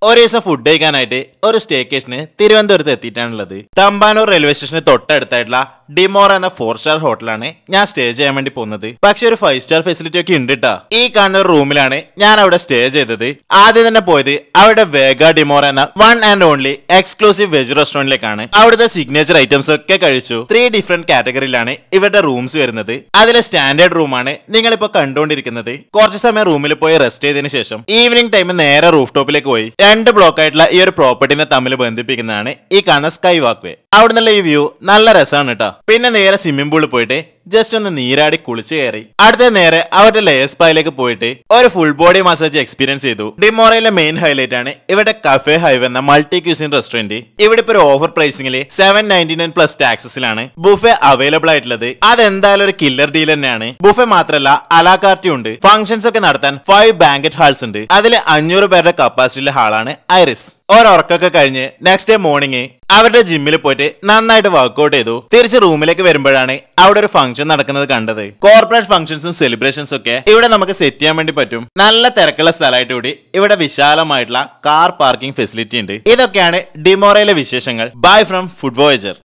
ഒരു ദിവസം ഫുഡ് കഴിക്കാനായിട്ട് ഒരു സ്റ്റേക്കേഷന് തിരുവനന്തപുരത്ത് എത്തിയിട്ടാണുള്ളത് തമ്പാനൂർ റെയിൽവേ സ്റ്റേഷന് തൊട്ടടുത്തായിട്ടുള്ള ഡിമോർ എന്ന ഫോർ സ്റ്റാർ ഹോട്ടലാണ് ഞാൻ സ്റ്റേ ചെയ്യാൻ വേണ്ടി പോകുന്നത് പക്ഷെ ഒരു ഫൈവ് സ്റ്റാർ ഫെസിലിറ്റി ഒക്കെ ഉണ്ട് ട്ടാ. ഈ കാണുന്ന ഒരു റൂമിലാണ് ഞാൻ അവിടെ സ്റ്റേ ചെയ്തത് ആദ്യം തന്നെ പോയത് അവിടെ വേഗ ഡിമോർ എന്ന one and only exclusive veg റെസ്റ്റോറന്റിലേക്കാണ് അവിടുത്തെ സിഗ്നേച്ചർ ഐറ്റംസ് ഒക്കെ കഴിച്ചു ത്രീ ഡിഫറെന്റ് കാറ്റഗറിയിലാണ് ഇവരുടെ റൂംസ് വരുന്നത് അതിലെ സ്റ്റാൻഡേർഡ് റൂമാണ് നിങ്ങളിപ്പോ കണ്ടുകൊണ്ടിരിക്കുന്നത് കുറച്ച് സമയം റൂമിൽ പോയി റെസ്റ്റ് ചെയ്തതിനു ശേഷം ഈവനിങ് ടൈം നേരെ റൂഫ് ടോപ്പിലേക്ക് പോയി രണ്ട് ബ്ലോക്ക് ആയിട്ടുള്ള ഈ ഒരു പ്രോപ്പർട്ടിനെ തമ്മിൽ ബന്ധിപ്പിക്കുന്നതാണ് ഈ കാണുന്ന സ്കൈ വാക്ക് വേ അവിടെ നിന്നുള്ള ഈ വ്യൂ നല്ല രസമാണ് കേട്ടോ പിന്നെ നേരെ സ്വിമ്മിംഗ് പൂളിൽ പോയിട്ട് ജസ്റ്റ് ഒന്ന് നീരാടി കുളിച്ച് കയറി അടുത്ത നേരെ അവരുടെ ലെയർ സ്പായിലേക്ക് പോയിട്ട് ഒരു ഫുൾ ബോഡി മസാജ് എക്സ്പീരിയൻസ് ചെയ്തു ഡിമോറയിലെ മെയിൻ ഹൈലൈറ്റ് ആണ് ഇവിടെ കഫേ ഹൈവ് എന്ന മൾട്ടി ക്യൂസിൻ റെസ്റ്റോറന്റ് ഇവിടെ ഇപ്പൊ ഒരു ഓഫർ പ്രൈസിംഗിൽ സെവൻ നയൻറ്റി നയൻ പ്ലസ് ടാക്സസിലാണ് ബുഫെ അവൈലബിൾ ആയിട്ടുള്ളത് അതെന്തായാലും ഒരു കില്ലർ ഡീൽ തന്നെയാണ് ബുഫെ മാത്രമല്ല അലാകാർട്ടി ഉണ്ട് ഫംഗ്ഷൻസ് ഒക്കെ നടത്താൻ ഫൈവ് ബാങ്കറ്റ് ഹാൾസ് ഉണ്ട് അതിൽ അഞ്ഞൂറ് പേരുടെ കപ്പാസിറ്റിയിലെ ഹാളാണ് ഐറിസ് ഒരൊറക്കൊക്കെ കഴിഞ്ഞ് നെക്സ്റ്റ് ഡേ മോർണിംഗ് അവരുടെ ജിമ്മിൽ പോയിട്ട് നന്നായിട്ട് വർക്ക്ഔട്ട് ചെയ്തു തിരിച്ച് റൂമിലേക്ക് വരുമ്പോഴാണ് അവിടെ ഒരു ഫംഗ്ഷൻ നടക്കുന്നത് കണ്ടത് കോർപ്പറേറ്റ് ഫംഗ്ഷൻസും സെലിബ്രേഷൻസും ഒക്കെ ഇവിടെ നമുക്ക് സെറ്റ് ചെയ്യാൻ വേണ്ടി പറ്റും നല്ല തിരക്കുള്ള സ്ഥലമായിട്ട് കൂടി ഇവിടെ വിശാലമായിട്ടുള്ള കാർ പാർക്കിംഗ് ഫെസിലിറ്റി ഉണ്ട് ഇതൊക്കെയാണ് ഡിമോറയിലെ വിശേഷങ്ങൾ ബൈ ഫ്രം ഫുഡ് വോയേജർ